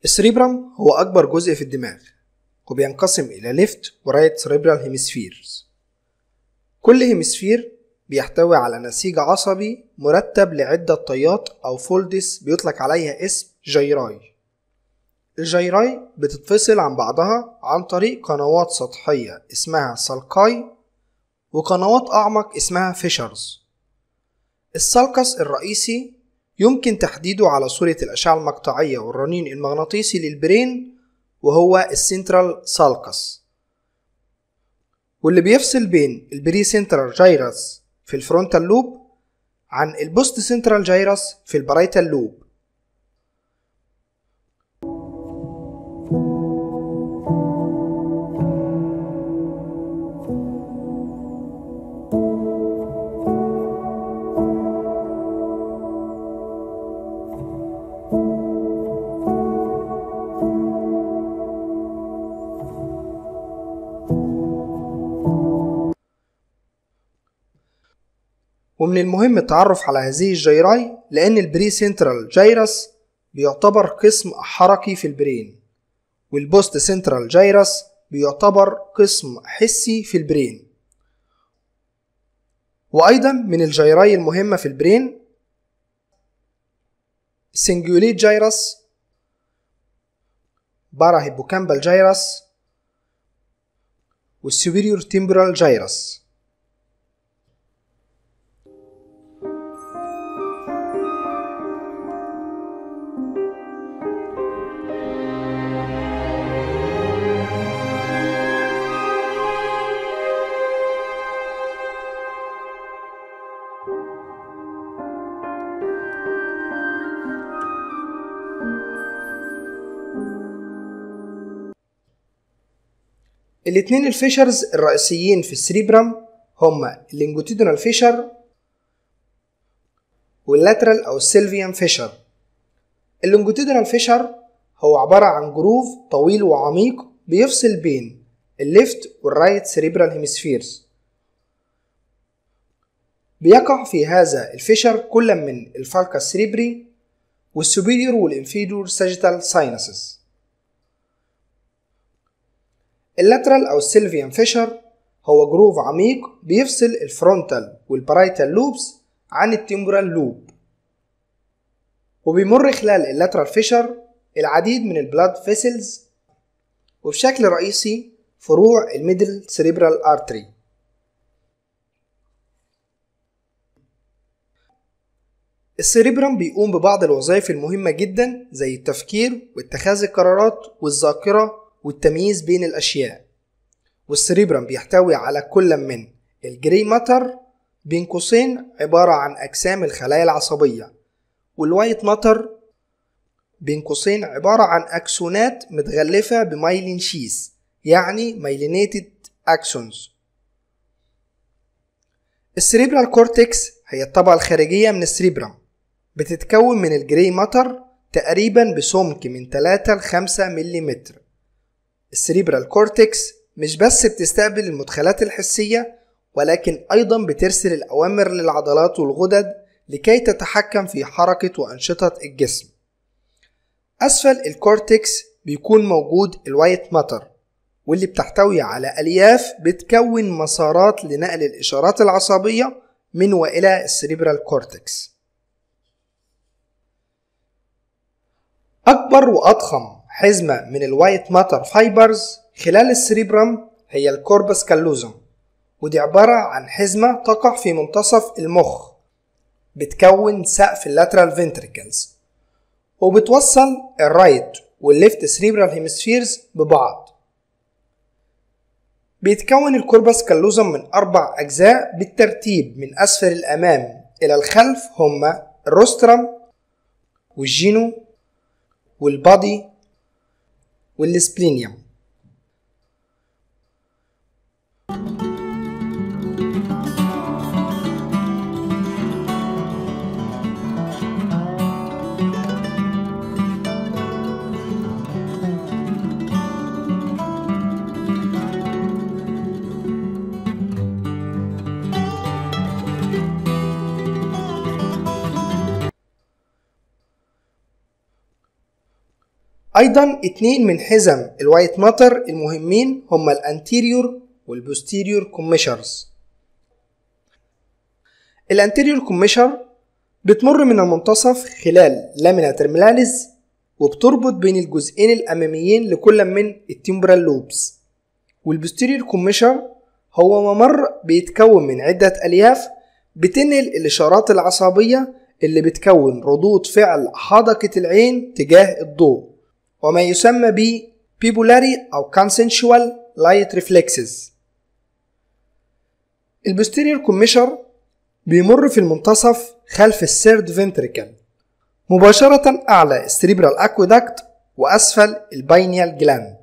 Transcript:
السريبرم هو أكبر جزء في الدماغ وبينقسم إلى ليفت ورايت سريبرال هيمسفيرز كل هيمسفير بيحتوي على نسيج عصبي مرتب لعدة طيات أو فولدس بيطلق عليها اسم جيراي الجيراي بتتفصل عن بعضها عن طريق قنوات سطحية اسمها سالكاي وقنوات أعمق اسمها فيشرز السالكس الرئيسي يمكن تحديده على صورة الأشعة المقطعية والرنين المغناطيسي للبرين وهو السنترال سالكس واللي بيفصل بين البري سنترال جايرس في الفرونتال لوب عن البوست سنترال جايرس في البرايتال لوب ومن المهم التعرف على هذه الجيراي لأن البري سنترال جايرس بيعتبر قسم حركي في البرين والبوست سنترال جايرس بيعتبر قسم حسي في البرين وأيضا من الجيراي المهمة في البرين سنجوليت جايرس بارا هيبوكامبال جايرس والسوبيريور تيمبرال جايرس الاتنين الفيشرز الرئيسيين في السريبرم هما اللينجوتيدونال فيشر واللاترال او السيلفيان فيشر اللونجيتودينال فيشر هو عبارة عن جروف طويل وعميق بيفصل بين الليفت والرايت سريبرال هيمسفيرز بيقع في هذا الفيشر كل من الفالكا سريبري والسوبيريور والانفيريور ساجيتال ساينسز اللاترال او السيلفيان فيشر هو جروف عميق بيفصل الفرونتال والبرايتال لوبس عن التمبرال لوب وبيمر خلال اللاترال فيشر العديد من البلاد فيسلز وبشكل رئيسي فروع الميدل سريبرال ارتري السريبرم بيقوم ببعض الوظائف المهمة جدا زي التفكير واتخاذ القرارات والذاكرة والتمييز بين الأشياء والسريبرم بيحتوي على كل من الجري ماتر بين قوسين عبارة عن أجسام الخلايا العصبية والوايت ماتر بين قوسين عبارة عن أكسونات متغلفة بمايلين شيس يعني مايلينيتد أكسونز السريبرال كورتكس هي الطبقة الخارجية من السريبرم بتتكون من الجري ماتر تقريبا بسمك من 3 ل 5 ملم السريبرال كورتكس مش بس بتستقبل المدخلات الحسية ولكن أيضا بترسل الأوامر للعضلات والغدد لكي تتحكم في حركة وأنشطة الجسم أسفل الكورتكس بيكون موجود الوايت ماتر واللي بتحتوي على ألياف بتكون مسارات لنقل الإشارات العصبية من وإلى السريبرال كورتكس أكبر وأضخم حزمة من الوايت ماتر فايبرز خلال السريبرم هي الكوربس كالوزم ودي عبارة عن حزمة تقع في منتصف المخ بتكون سقف اللاترال فينتريكلز وبتوصل الرايت والليفت سريبرال هيمسفيرز ببعض بيتكون الكوربس كالوزم من أربع أجزاء بالترتيب من أسفل الأمام إلى الخلف هما الروسترم والجينو والبادي والسبلينيوم أيضا اتنين من حزم الوايت ماتر المهمين هما الانتيريور والبوستيريور كوميشرز الانتيريور كوميشر بتمر من المنتصف خلال لامينا ترميناليز وبتربط بين الجزئين الأماميين لكل من التمبرال لوبس والبوستيريور كوميشر هو ممر بيتكون من عدة ألياف بتنقل الإشارات العصبية اللي بتكون ردود فعل حدقة العين تجاه الضوء وما يسمى ب بيبولاري أو consensual light reflexes البوستيريور كوميشر بيمر في المنتصف خلف السيرد فنتريكل مباشرة أعلى السريبرال أكويدكت وأسفل الباينيال جلاند